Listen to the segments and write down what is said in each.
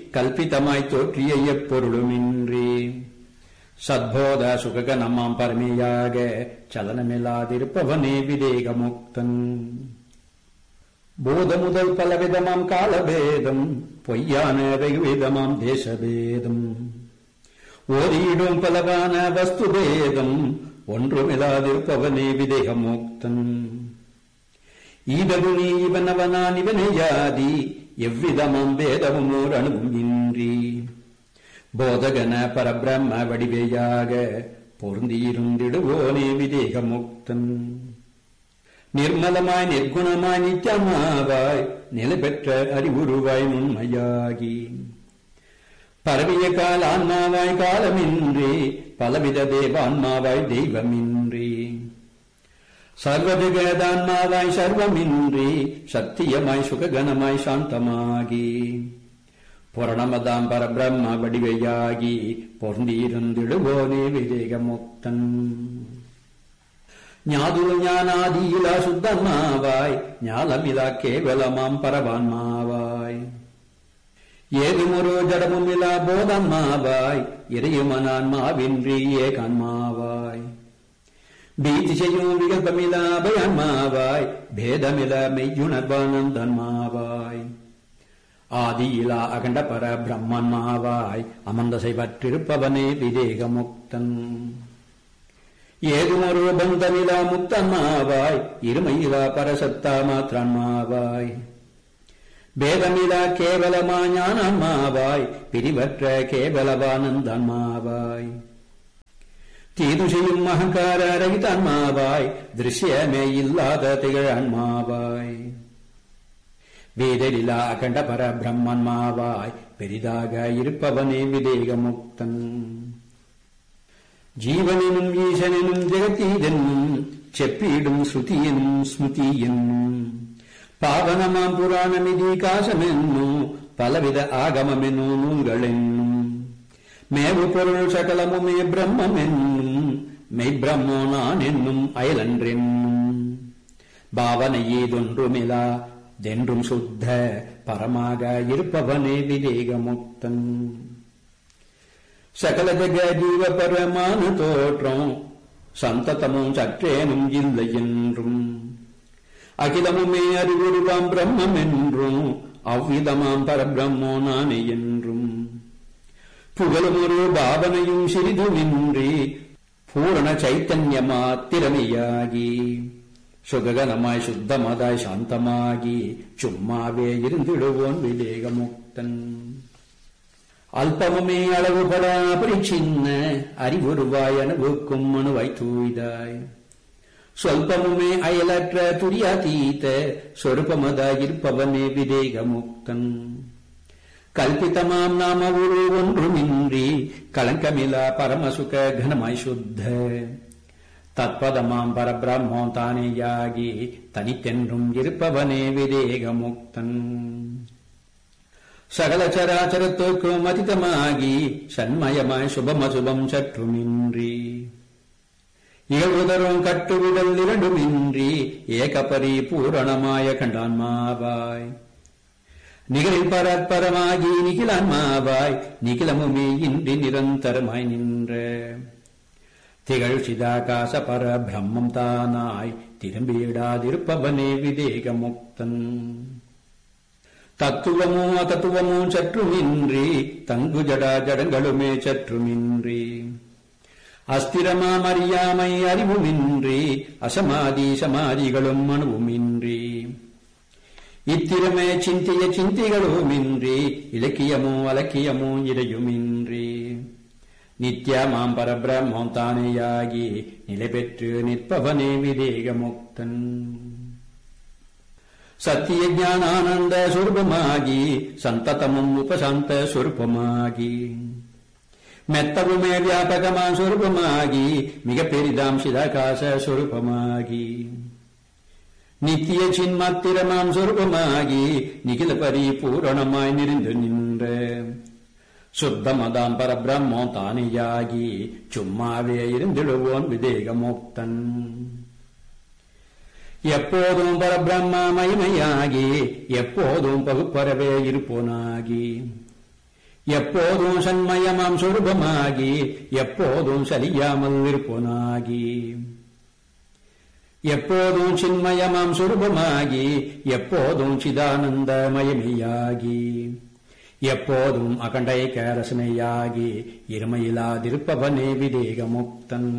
கல்பிதமாய் தோற்றிய எப்பொருளுமின்றி சத்போத சுகக நம்மாம் பரமையாக சலனமில்லாதிருப்பவனே விதேகமுக்தன் போத முதல் பலவிதமாம் காலபேதம் பொய்யான வெகுவிதமாம் தேசபேதம் ஓதியிடும் பலவான வஸ்துபேதம் ஒன்றுமில்லாதிருப்பவனே விதேகமுக்தன் ஈதகு நீ இவனவனான் இவனை யாதி எவ்விதமாம் பேதமும் ஓர் அணுவும் இன்றி போதகன பரபிரம்ம வடிவேயாக பொருந்தியிருந்திடுவோனே விதேகமுக்தன் நிர்மலமாய் நிர்குணமாய் நித்தியமாவாய் நிலை பெற்ற அறிவுருவாய் உண்மையாகி பரவிய கால ஆன்மாவாய் காலமின்றி பலவித தேவான்மாவாய் தெய்வமின்றி சர்வஜகதான்மாவாய் சர்வமின்றி சத்தியமாய் சுககணமாய் சாந்தமாகி புரணமதாம் பரபிரம்ம வடிவையாகி பொருந்தியிருந்திடுவோனே விவேகமுக்தன் ஞாதுல ஞானாதியிலா சுத்தமாவாய் ஞாலமிலா கேவலமாம் பரவான்மாவாய் ஏதுமொரு ஜடமுமிலா போதம்மாவாய் இறையுமனான்மாவின்றி ஏகான்மாவாய் பீதி செய்யும் விகல்பமிலா பயான்மாவாய் பேதமில மெய்யுணர்வானந்தன்மாவாய் ஆதியிலா அகண்ட பர பிரம்மன்மாவாய் அமர்ந்தசை பற்றிருப்பவனே விதேகமுக்தன் ஏதுமொரு பந்தமிலா முத்தன்மாவாய் இருமையிலா பரசத்தா மாத்திரன்மாவாய் பேதமிலா கேவலமா ஞானமாவாய் பிரிவற்ற கேவலவானந்தன்மாவாய் தீது செய்யும் அகங்கார ரகிதன்மாவாய் திருஷ்யமே இல்லாத திகழன்மாவாய் வேதலிலா அகண்ட பர பிரம்மன்மாவாய் பெரிதாக இருப்பவனே விதேகமுக்தன் ஜீவனும் ஈசனும் ஜெகத்தீதென்னும் செப்பீடும் ஸ்ருதியெனும் ஸ்மிருதி என்னும் பாவனமாம் புராணமிதி காசமென்னும் பலவித ஆகமமென்னும் நூல்களென்னும் மேவு பொருள் சகலமுமே பிரம்மம் என்னும் மெய்பிரம்மோ நான் என்னும் அயலன்றென்னும் பாவனை ஏதொன்றுமிலா தென்றும் சுத்த பரமாக இருப்பவனே விவேகமுக்தன் சகல ஜக ஜீவ பரமான தோற்றம் சந்ததமும் சற்றேனும் இல்லை என்றும் அகிலமுமே அறிவுருவாம் பிரம்மம் என்றும் அவ்விதமாம் பரபிரம்மோ நானே என்றும் புகழும் ஒரு பாவனையும் சிறிதுமின்றி பூரண சைத்தன்யமா திறமையாகி சுககனமாய் சுத்தமதாய் சாந்தமாகி சும்மாவே இருந்திடுவோன் விவேகமுக்தன் அல்பமுமே அளவுபட பரிச்சின்ன அறிவுருவாய் அனுபவிக்கும் மனுவாய் தூய்தாய் சொல்பமுமே அயலற்ற துரியாதீத சொருபமதாயிருப்பவனே விதேகமுக்தன் கல்பிதமாம் நாம ஒரு ஒன்றுமின்றி களங்கமிலா பரமசுக கனமாய் சுத்த தத்பதமாம் பரபிரம்மோ தானேயாகி தனித்தென்றும் இருப்பவனே விதேகமுக்தன் சகல சராச்சரத்துக்கும் அதிதமாகி சண்மயமாய் சுபமசுபம் சற்றுமின்றி இகழ்வுதரும் கட்டுவிடல் இரண்டுமின்றி ஏகபரி பூரணமாய கண்டான்மாவாய் நிகழில் பரத்பரமாகி நிகிலான்மாவாய் நிகிலமுமே இன்றி நிரந்தரமாய் நின்ற திகழ் சிதாகாச பர பிரம்மம் தானாய் திரும்பியிடாதிருப்பவனே விதேகமுக்தன் தத்துவமோ அதத்துவமோ சற்றுமின்றி தங்கு ஜடா ஜடங்களுமே சற்றுமின்றி அஸ்திரமாம் அறியாமை அறிவுமின்றி அசமாதி சமாதிகளும் அணுவுமின்றி இத்திரமே சிந்திய சிந்திகளுமின்றி இலக்கியமோ அலக்கியமோ இடையுமின்றி நித்யமாம் பரபிரம்மோ தானேயாகி நிலை பெற்று நிற்பவனே விதேகமுக்தன் சத்திய ஞானானந்த சுரூபமாகி சந்ததமும் உபசாந்த சுரூபமாகி மெத்தவுமே வியாபகமா சுரூபமாகி மிக பெரிதாம் சிதாகாச சுரூபமாகி நித்திய சின்மாத்திரமாம் சுரூபமாகி நிகில பரிபூரணமாய் நிறைந்து நின்ற சுத்தமதாம் பரபிரம்மோ தானியாகி சும்மாவே இருந்திடுவோன் விதேகமோக்தன் எப்போதும் பரபிரம்ம மகிமையாகி எப்போதும் பகுப்பறவே இருப்போனாகி எப்போதும் சண்மயமாம் சொரூபமாகி எப்போதும் சலியாமல் இருப்போனாகி எப்போதும் சின்மயமாம் சொரூபமாகி எப்போதும் சிதானந்தமயமையாகி எப்போதும் அகண்டை கேரசனையாகி இருமையிலாதிருப்பவனே விதேக முக்தன்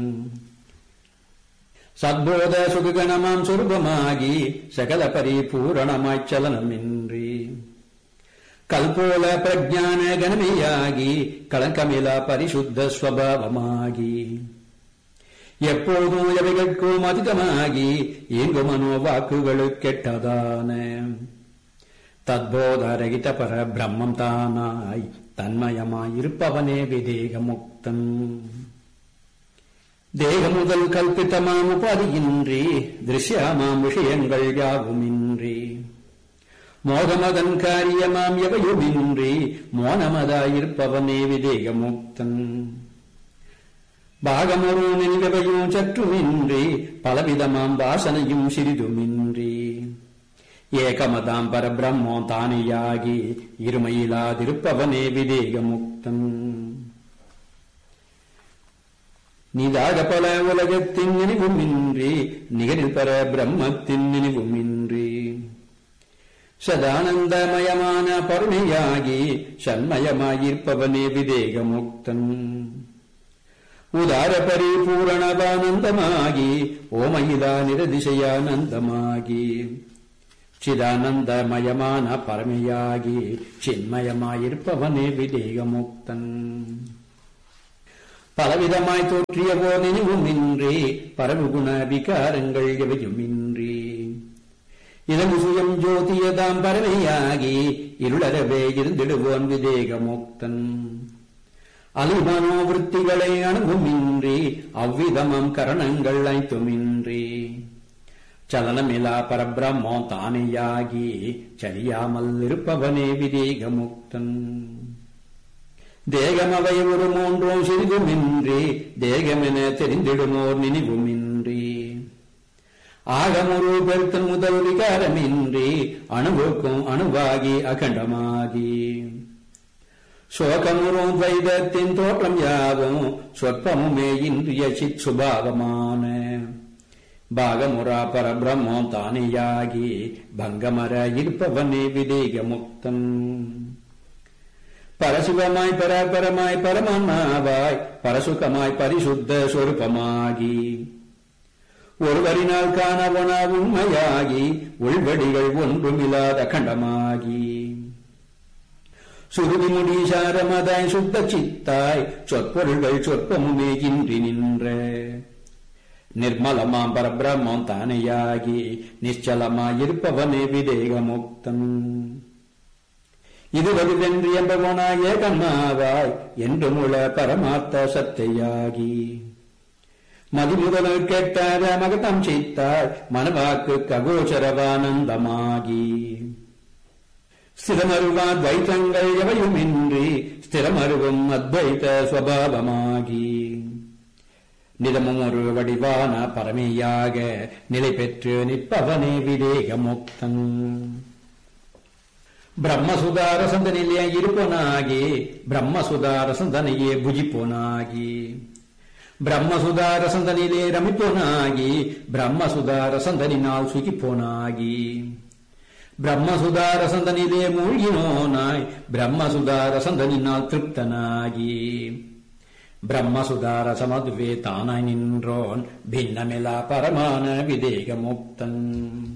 சத்போத சுககணமாம் சொரூபமாகி சகல பரிபூரணமாய்ச் சலனமின்றி கல்போல பிரஜான கணமையாகி களங்கமில பரிசுத்த ஸ்வபாவமாகி எப்போதும் எவைகட்கும் அதிகமாகி எங்கு மனோ வாக்குகளுக்கெட்டதான தத்போதரகித பர பிரம்மம் தானாய் தன்மயமாயிருப்பவனே விதேக முக்தன் தேக முதல் கல்பித்தமாம் உபாதியின்றி திருஷ்யமாம் விஷயங்கள் யாவுமின்றி மோகமதன் காரியமாம் எவையுமின்றி மோனமதாயிருப்பவனே விதேக முக்தன் பாகமொரு நினைவையும் சற்றுமின்றி பலவிதமாம் வாசனையும் சிறிதுமின்றி ஏகமதாம் பரபிரம்மோ தானியாகி இருமையிலாதிருப்பவனே விதேக முக்தன் நீதாக பல உலகத்தின் நினைவுமின்றி நிகரில் பர பிரம்மத்தின் நினைவுமின்றி சதானந்தமயமான பருணையாகி சண்மயமாயிருப்பவனே விதேக முக்தன் உதார பரிபூரணவானந்தமாகி ஓமயிலா நிரதிசயானந்தமாகி சிதானந்தமயமான பரமையாகி சின்மயமாயிருப்பவனே விதேக முக்தன் பலவிதமாய் தோற்றிய போதெனிவுமின்றி பரவுகுண விகாரங்கள் எவையுமின்றி இளங்கு சுயம் ஜோதியதாம் பரமையாகி இருளரவே இருந்திடுவோன் விதேக முக்தன் அலிமனோவிற்த்திகளை அணுகுமின்றி அவ்விதமம் கரணங்கள் ஐத்துமின்றி சலனமிலா பரபிரம்மோ தானேயாகி சரியாமல் இருப்பவனே விதேக முக்தன் தேகமவை ஒரு மூன்றும் சிறிதுமின்றி தேகமென தெரிந்திடுமோர் நினைவுமின்றி ஆகமொரு பெருத்தன் முதல் விகாரமின்றி அணுவுக்கும் அணுவாகி அகண்டமாகி சோகமுறும் வைதத்தின் தோற்றம் யாவும் சொற்பமுமே இன்றிய சித் சுபாவமான பாகமுரா பரபிரம்மோ தானியாகி பங்கமர இருப்பவனே விதேக முக்தன் பரசிவமாய் பராபரமாய் பரமான்மாவாய் பரசுகமாய் பரிசுத்த சொருபமாகி ஒருவரினால் காணவனா உண்மையாகி உள்வடிகள் ஒன்றுமில்லாத கண்டமாகி சுருதி முடி சாரமதாய் சுத்த சித்தாய் சொற்பொருள்கள் சொற்பமுமே இன்றி நின்ற நிர்மலமாம் பரபிரம்மம் தானையாகி நிச்சலமாயிருப்பவனே விதேக முக்தன் இதுவது வென்று என்பவனாய் ஏகமாவாய் என்று முழ பரமார்த்த சத்தையாகி மதிமுதல் கேட்டார மகதம் செய்தாய் மனவாக்கு ககோச்சரவானந்தமாகி ஸ்திரமருவா துவைத்தங்கள் எவையுமின்றி ஸ்திரமருவும் அத்வைத சுவாவமாகி நிதமும் ஒரு வடிவான பரமையாக நிலை பெற்று நிற்பவனே விதேக முக்தன் பிரம்மசுதார சந்தனிலே இருப்பனாகி பிரம்மசுதார சந்தனையே புஜிப்போனாகி பிரம்மசுதார சந்தனிலே ரமிப்போனாகி பிரம்மசுதார சந்தனினால் சுகிப்போனாகி பிரம்மசுதார சந்தனிலே மூழ்கினோனாய் பிரம்மசுதார சந்தனினால் திருப்தனாகி பிரம்மசுதார சமதுவே தானாய் நின்றோன் பின்னமிலா பரமான விதேக முக்தன்